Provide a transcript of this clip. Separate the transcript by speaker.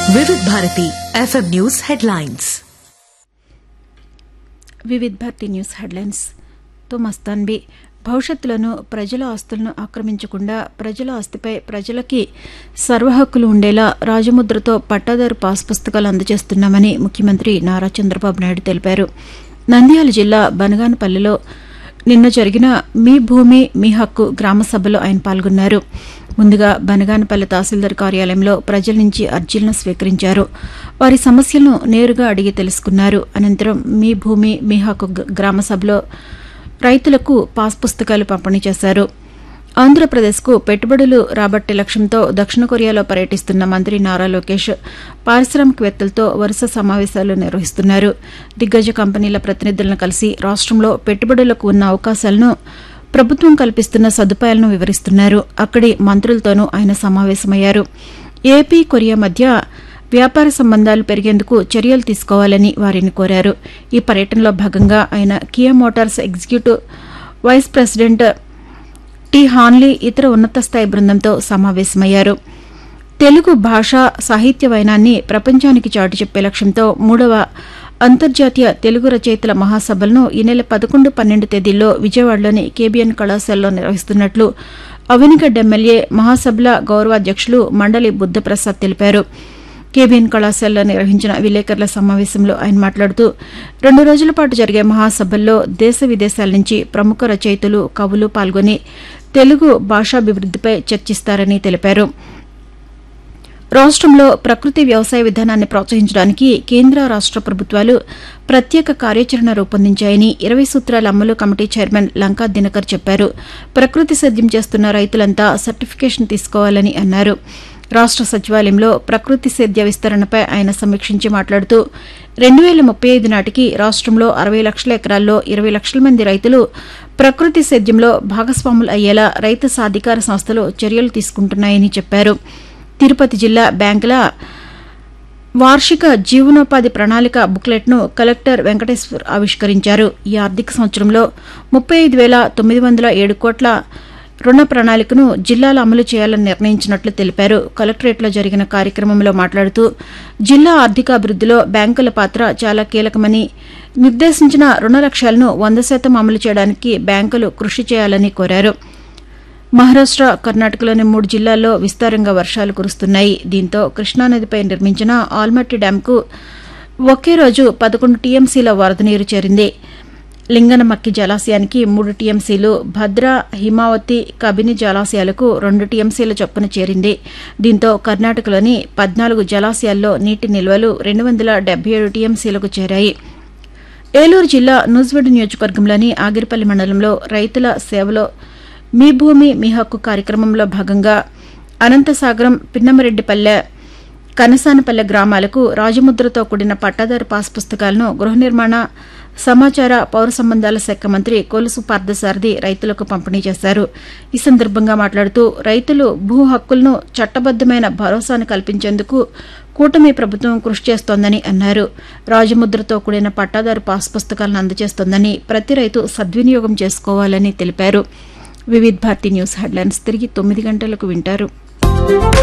Speaker 1: వివిధ Bharati FM news headlines
Speaker 2: Vividh Bharati news headlines తో మస్తాన్బి భవిష్యత్తులోనూ ప్రజల ఆస్తులను ఆక్రమించకుండా ప్రజల ఆస్తిపై ప్రజలకి సర్వహక్కులు ఉండేలా రాజముద్రతో పట్టాదారు పాస్ పుస్తకాలు అందజేస్తున్నామని ముఖ్యమంత్రి నారా చంద్రబాబు నాయుడు తెలిపారు నంద్యాల జిల్లా బనగానపల్లిలో నిన్న జరిగిన మీ భూమి మీ హక్కు గ్రామ సభలో ఆయన పాల్గొన్నారు ముందుగా బనగానపల్లి తహసీల్దార్ కార్యాలయంలో ప్రజల నుంచి అర్జీలను స్వీకరించారు వారి సమస్యలను నేరుగా అడిగి తెలుసుకున్నారు అనంతరం మీ భూమి మీ హక్కు గ- గ్రామ సభలో రైతులకు పాస్ పుస్తకాలు పంపిణీ చేశారు ఆంధ్రప్రదేశ్కు పెట్టుబడులు రాబట్టే లక్ష్యంతో దక్షిణ కొరియాలో పర్యటిస్తున్న మంత్రి నారా లోకేష్ పారిశ్రామికవేత్తలతో వరుస సమావేశాలు నిర్వహిస్తున్నారు దిగ్గజ కంపెనీల ప్రతినిధులను కలిసి రాష్ట్రంలో పెట్టుబడులకు ఉన్న అవకాశాలను ప్రభుత్వం కల్పిస్తున్న సదుపాయాలను వివరిస్తున్నారు అక్కడి మంత్రులతోనూ ఆయన సమావేశమయ్యారు ఏపీ కొరియా మధ్య వ్యాపార సంబంధాలు పెరిగేందుకు చర్యలు తీసుకోవాలని వారిని కోరారు ఈ పర్యటనలో భాగంగా ఆయన Kia motors executive vice president T Hanley ఇతర ఉన్నత స్థాయి బృందంతో సమావేశమయ్యారు తెలుగు భాష సాహిత్య వైనాన్ని ప్రపంచానికి చాటి చెప్పే లక్ష్యంతో మూడవ అంతర్జాతీయ తెలుగు రచయితల మహాసభలను ఈ నెల పదకొండు పన్నెండు తేదీల్లో విజయవాడలోని కేబీఎన్ కళాశాలలో నిర్వహిస్తున్నట్లు అవినిగడ్డ ఎమ్మెల్యే మహాసభల గౌరవాధ్యక్షులు మండలి బుద్ధప్రసాద్ తెలిపారు కేబీఎన్ కళాశాలలో నిర్వహించిన విలేకరుల సమావేశంలో ఆయన మాట్లాడుతూ రెండు రోజుల పాటు జరిగే మహాసభల్లో దేశ విదేశాల నుంచి ప్రముఖ రచయితలు కవులు పాల్గొని తెలుగు భాషాభివృద్దిపై చర్చిస్తారని తెలిపారు రాష్ట్రంలో ప్రకృతి వ్యవసాయ విధానాన్ని ప్రోత్సహించడానికి కేంద్ర రాష్ట్ర ప్రభుత్వాలు ప్రత్యేక కార్యాచరణ రూపొందించాయని ఇరవై సూత్రాల అమలు కమిటీ చైర్మన్ లంకా దినకర్ చెప్పారు ప్రకృతి సేద్యం చేస్తున్న రైతులంతా సర్టిఫికేషన్ తీసుకోవాలని అన్నారు రాష్ట్ర సచివాలయంలో ప్రకృతి సేద్య విస్తరణపై ఆయన సమీక్షించి మాట్లాడుతూ రెండు వేల ముప్పై ఐదు నాటికి రాష్ట్రంలో అరవై లక్షల ఎకరాల్లో ఇరవై లక్షల మంది రైతులు ప్రకృతి సేద్యంలో భాగస్వాములు అయ్యేలా రైతు సాధికార సంస్థలు చర్యలు తీసుకుంటున్నాయని చెప్పారు తిరుపతి జిల్లా బ్యాంకుల వార్షిక జీవనోపాధి ప్రణాళిక బుక్లెట్ను కలెక్టర్ వెంకటేశ్వర్ ఆవిష్కరించారు ఈ ఆర్థిక సంవత్సరంలో ముప్పై ఐదు వేల తొమ్మిది వందల ఏడు కోట్ల రుణ ప్రణాళికను జిల్లాలో అమలు చేయాలని నిర్ణయించినట్లు తెలిపారు కలెక్టరేట్లో జరిగిన కార్యక్రమంలో మాట్లాడుతూ జిల్లా ఆర్థికాభివృద్దిలో బ్యాంకుల పాత్ర చాలా కీలకమని నిర్దేశించిన రుణ లక్ష్యాలను వంద శాతం అమలు చేయడానికి బ్యాంకులు కృషి చేయాలని కోరారు మహారాష్ట్ర కర్ణాటకలోని మూడు జిల్లాల్లో విస్తారంగా వర్షాలు కురుస్తున్నాయి దీంతో కృష్ణానదిపై నిర్మించిన ఆల్మట్టి డ్యాంకు ఒకే రోజు పదకొండు టీఎంసీల వరద నీరు చేరింది లింగనమక్కి జలాశయానికి మూడు టీఎంసీలు భద్ర హిమావతి కబిని జలాశయాలకు రెండు టీఎంసీల చొప్పున చేరింది దీంతో కర్ణాటకలోని పద్నాలుగు జలాశయాల్లో నీటి నిల్వలు రెండు వందల డెబ్బై ఏడు టీఎంసీలకు చేరాయి ఏలూరు జిల్లా నూజివీడు నియోజకవర్గంలోని ఆగిరిపల్లి మండలంలో రైతుల సేవలో మీ భూమి మీ హక్కు కార్యక్రమంలో భాగంగా అనంతసాగరం పిన్నమరెడ్డిపల్లె కనసానపల్లె గ్రామాలకు రాజముద్రతో కూడిన పట్టాదారు పాస్ పుస్తకాలను గృహ నిర్మాణ సమాచార పౌర సంబంధాల శాఖ మంత్రి కొలుసు పార్థసారథి రైతులకు పంపిణీ చేశారు ఈ సందర్భంగా మాట్లాడుతూ రైతులు భూ హక్కులను చట్టబద్దమైన భరోసాను కల్పించేందుకు కూటమి ప్రభుత్వం కృషి చేస్తోందని అన్నారు రాజముద్రతో కూడిన పట్టాదారు పాస్ పుస్తకాలను అందజేస్తోందని ప్రతి రైతు సద్వినియోగం చేసుకోవాలని తెలిపారు వివిధ్ భారతి న్యూస్ హెడ్లైన్స్ తిరిగి తొమ్మిది గంటలకు వింటారు